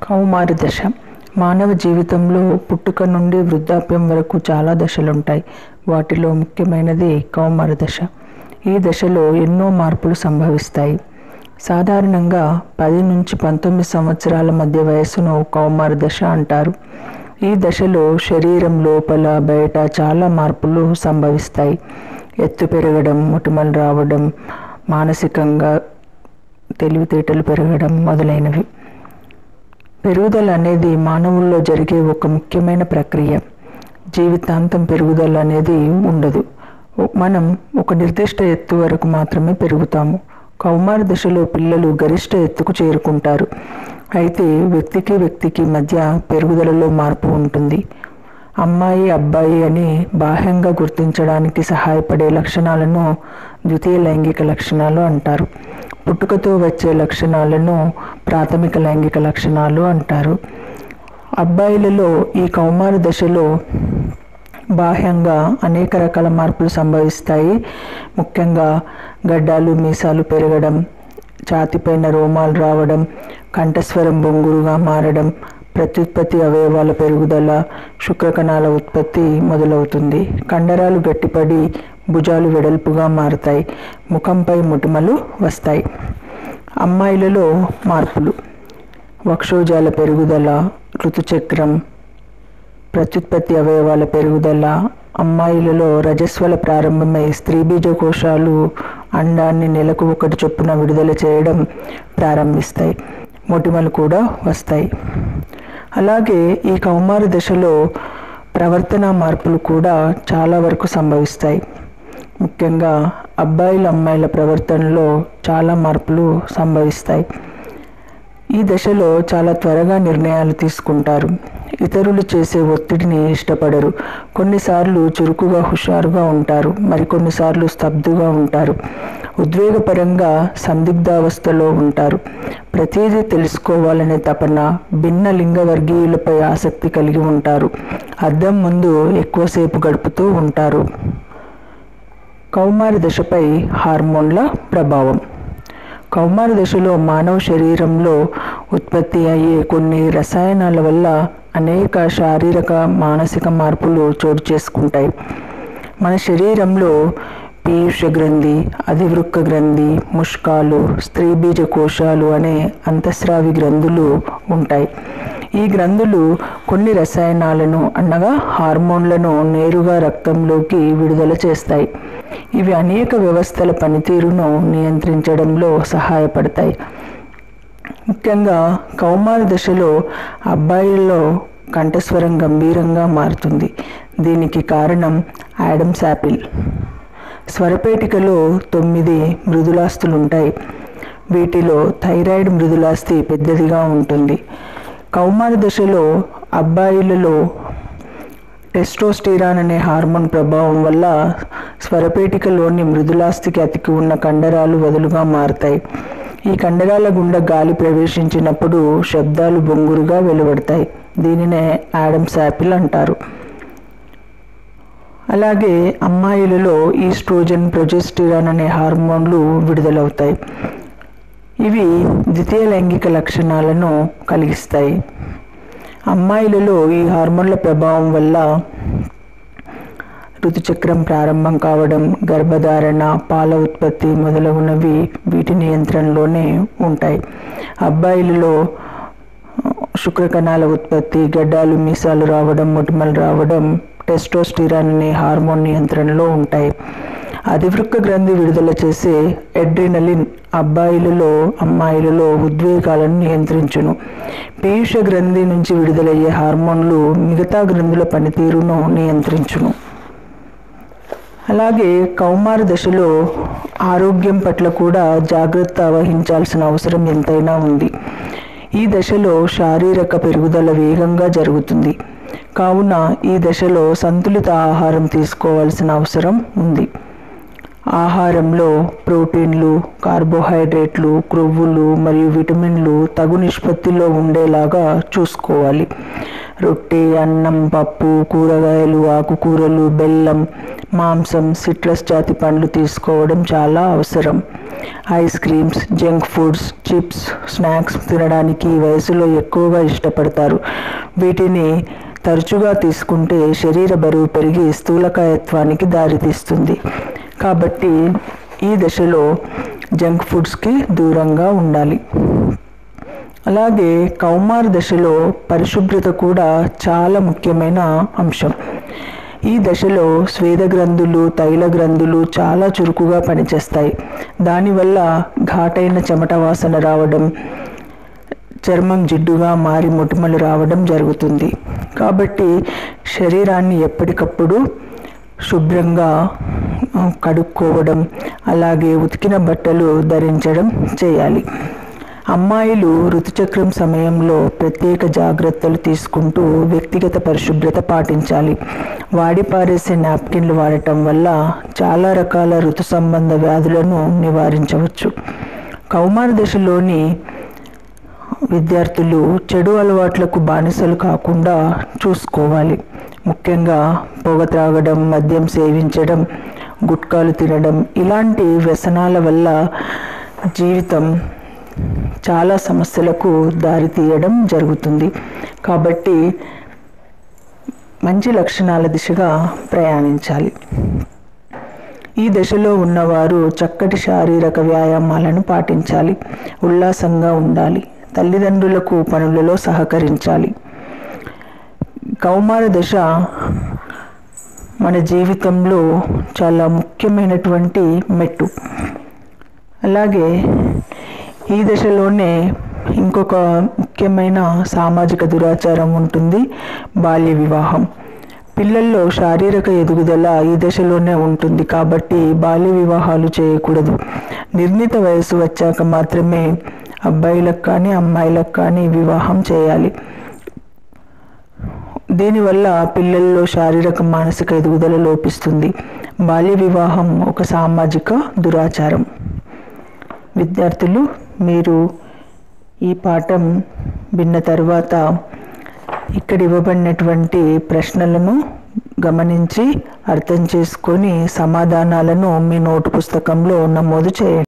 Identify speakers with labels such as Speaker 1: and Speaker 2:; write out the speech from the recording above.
Speaker 1: కౌమార దశ మానవ జీవితంలో పుట్టుక నుండి వృద్ధాప్యం వరకు చాలా దశలుంటాయి వాటిలో ముఖ్యమైనది కౌమార దశ ఈ దశలో ఎన్నో మార్పులు సంభవిస్తాయి సాధారణంగా పది నుంచి పంతొమ్మిది సంవత్సరాల మధ్య వయస్సును కౌమార దశ అంటారు ఈ దశలో శరీరం లోపల బయట చాలా మార్పులు సంభవిస్తాయి ఎత్తు పెరగడం మొటిమలు రావడం మానసికంగా తెలివితేటలు పెరగడం మొదలైనవి పెరుగుదల అనేది మానవుల్లో జరిగే ఒక ముఖ్యమైన ప్రక్రియ జీవితాంతం పెరుగుదల అనేది ఉండదు మనం ఒక నిర్దిష్ట ఎత్తు వరకు మాత్రమే పెరుగుతాము కౌమార దశలో పిల్లలు గరిష్ట ఎత్తుకు చేరుకుంటారు అయితే వ్యక్తికి వ్యక్తికి మధ్య పెరుగుదలలో మార్పు ఉంటుంది అమ్మాయి అబ్బాయి అని బాహ్యంగా గుర్తించడానికి సహాయపడే లక్షణాలను ద్వితీయ లైంగిక లక్షణాలు అంటారు పుట్టుకతో వచ్చే లక్షణాలను ప్రాథమిక లైంగిక లక్షణాలు అంటారు అబ్బాయిలలో ఈ కౌమార దశలో బాహ్యంగా అనేక రకాల మార్పులు సంభవిస్తాయి ముఖ్యంగా గడ్డాలు మీసాలు పెరగడం ఛాతిపైన రోమాలు రావడం కంఠస్వరం బొంగురుగా మారడం ప్రత్యుత్పత్తి అవయవాల పెరుగుదల శుక్రకణాల ఉత్పత్తి మొదలవుతుంది కండరాలు గట్టిపడి భుజాలు వెడల్పుగా మారుతాయి ముఖంపై ముటిమలు వస్తాయి అమ్మాయిలలో మార్పులు వక్షోజాల పెరుగుదల ఋతుచక్రం ప్రత్యుత్పత్తి అవయవాల పెరుగుదల అమ్మాయిలలో రజస్వల ప్రారంభమై స్త్రీబీజ కోశాలు అండాన్ని నెలకు ఒకటి చొప్పున విడుదల చేయడం ప్రారంభిస్తాయి మొటిమలు కూడా వస్తాయి అలాగే ఈ కౌమార దశలో ప్రవర్తన మార్పులు కూడా చాలా వరకు సంభవిస్తాయి ముఖ్యంగా అబ్బాయిల అమ్మాయిల ప్రవర్తనలో చాలా మార్పులు సంభవిస్తాయి ఈ దశలో చాలా త్వరగా నిర్ణయాలు తీసుకుంటారు ఇతరులు చేసే ఒత్తిడిని ఇష్టపడరు కొన్నిసార్లు చురుకుగా హుషారుగా ఉంటారు మరికొన్నిసార్లు స్తబ్దుగా ఉంటారు ఉద్వేగపరంగా సందిగ్ధావస్థలో ఉంటారు ప్రతిదీ తెలుసుకోవాలనే తపన భిన్న లింగ వర్గీయులపై ఆసక్తి కలిగి ఉంటారు అద్దం ముందు ఎక్కువసేపు గడుపుతూ ఉంటారు కౌమార దశపై హార్మోన్ల ప్రభావం కౌమార దశలో మానవ శరీరంలో ఉత్పత్తి అయ్యే కొన్ని రసాయనాల వల్ల అనేక శారీరక మానసిక మార్పులు చోటు చేసుకుంటాయి మన శరీరంలో పీయూష గ్రంథి అధివృక్క గ్రంథి ముష్కాలు స్త్రీబీజ కోశాలు అనే అంతఃస్రావి గ్రంథులు ఉంటాయి ఈ గ్రంథులు కొన్ని రసాయనాలను అనగా హార్మోన్లను నేరుగా రక్తంలోకి విడుదల చేస్తాయి ఇవి అనేక వ్యవస్థల పనితీరును నియంత్రించడంలో సహాయపడతాయి ముఖ్యంగా కౌమార దశలో అబ్బాయిల్లో కంఠస్వరం గంభీరంగా మారుతుంది దీనికి కారణం యాడమ్స్ యాపిల్ స్వరపేటికలో తొమ్మిది మృదులాస్తులు ఉంటాయి వీటిలో థైరాయిడ్ మృదులాస్తి పెద్దదిగా ఉంటుంది కౌమార దశలో అబ్బాయిలలో టెస్టోస్టిరాన్ అనే హార్మోన్ ప్రభావం వల్ల స్వరపేటికలోని మృదులాస్థికి అతికి ఉన్న కండరాలు వదులుగా మారుతాయి ఈ కండరాల గుండా గాలి ప్రవేశించినప్పుడు శబ్దాలు బొంగురుగా వెలువడతాయి దీనినే యాడమ్స్ యాపిల్ అంటారు అలాగే అమ్మాయిలలో ఈస్ట్రోజన్ ప్రొజెస్టిరాన్ అనే హార్మోన్లు విడుదలవుతాయి ఇవి ద్వితీయ లైంగిక లక్షణాలను కలిగిస్తాయి అమ్మాయిలలో ఈ హార్మోన్ల ప్రభావం వల్ల ఋతుచక్రం ప్రారంభం కావడం గర్భధారణ పాల ఉత్పత్తి మొదలగునవి వీటి నియంత్రణలోనే ఉంటాయి అబ్బాయిలలో శుక్రకణాల ఉత్పత్తి గడ్డాలు మీసాలు రావడం మొటిమలు రావడం టెస్టోస్టిరాన్ అనే హార్మోన్ నియంత్రణలో ఉంటాయి అధివృక్క గ్రంథి విడుదల చేసే ఎడ్రినలిన్ అబ్బాయిలలో అమ్మాయిలలో ఉద్వేగాలను నియంత్రించును పీయూష గ్రంథి నుంచి విడుదలయ్యే హార్మోన్లు మిగతా గ్రంథుల పనితీరును నియంత్రించును అలాగే కౌమార దశలో ఆరోగ్యం పట్ల కూడా జాగ్రత్త వహించాల్సిన అవసరం ఎంతైనా ఉంది ఈ దశలో శారీరక పెరుగుదల వేగంగా జరుగుతుంది కావున ఈ దశలో సంతులిత ఆహారం తీసుకోవాల్సిన అవసరం ఉంది ఆహారంలో ప్రోటీన్లు కార్బోహైడ్రేట్లు క్రొవ్వులు మరియు విటమిన్లు తగు నిష్పత్తిలో ఉండేలాగా చూసుకోవాలి రొట్టె అన్నం పప్పు కూరగాయలు ఆకుకూరలు బెల్లం మాంసం సిట్రస్ జాతి పండ్లు తీసుకోవడం చాలా అవసరం ice creams junk foods chips snacks తినడానికి ఈ వయసులో ఎక్కువగా ఇష్టపడతారు వీటిని తరచుగా తీసుకుంటే శరీర బరువు పెరిగి స్థూలకాయత్వానికి దారితీస్తుంది కాబట్టి ఈ దశలో జంక్ ఫుడ్స్కి దూరంగా ఉండాలి అలాగే కౌమార దశలో పరిశుభ్రత కూడా చాలా ముఖ్యమైన అంశం ఈ దశలో స్వేద గ్రంథులు తైల గ్రంథులు చాలా చురుకుగా పనిచేస్తాయి దానివల్ల ఘాటైన చెమట వాసన రావడం చర్మం జిడ్డుగా మారి మొటిమలు రావడం జరుగుతుంది కాబట్టి శరీరాన్ని ఎప్పటికప్పుడు శుభ్రంగా ఆ, కడుక్కోవడం అలాగే ఉతికిన బట్టలు ధరించడం చేయాలి అమ్మాయిలు ఋతుచక్రం సమయంలో ప్రత్యేక జాగ్రత్తలు తీసుకుంటూ వ్యక్తిగత పరిశుభ్రత పాటించాలి వాడి పారేసే నాప్కిన్లు వాడటం వల్ల చాలా రకాల ఋతు సంబంధ వ్యాధులను నివారించవచ్చు కౌమార దశలోని విద్యార్థులు చెడు అలవాట్లకు బానిసలు కాకుండా చూసుకోవాలి ముఖ్యంగా పొగ త్రాగడం మద్యం సేవించడం గుట్కాలు తినడం ఇలాంటి వ్యసనాల వల్ల జీవితం చాలా సమస్యలకు దారితీయడం జరుగుతుంది కాబట్టి మంచి లక్షణాల దిశగా ప్రయాణించాలి ఈ దశలో ఉన్నవారు చక్కటి శారీరక వ్యాయామాలను పాటించాలి ఉల్లాసంగా ఉండాలి తల్లిదండ్రులకు పనులలో సహకరించాలి కౌమార దశ మన జీవితంలో చాలా ముఖ్యమైనటువంటి మెట్టు అలాగే ఈ దశలోనే ఇంకొక ముఖ్యమైన సామాజిక దురాచారం ఉంటుంది బాల్య వివాహం పిల్లల్లో శారీరక ఎదుగుదల ఈ దశలోనే ఉంటుంది కాబట్టి బాల్య వివాహాలు చేయకూడదు నిర్ణీత వయసు వచ్చాక మాత్రమే అబ్బాయిలకు కానీ అమ్మాయిలకు కానీ వివాహం చేయాలి దీనివల్ల పిల్లల్లో శారీరక మానసిక ఎదుగుదల లోపిస్తుంది బాల్య వివాహం ఒక సామాజిక దురాచారం విద్యార్థులు మీరు ఈ పాఠం విన్న తర్వాత ఇక్కడ ఇవ్వబడినటువంటి ప్రశ్నలను గమనించి అర్థం చేసుకొని సమాధానాలను మీ నోటు పుస్తకంలో నమోదు చేయండి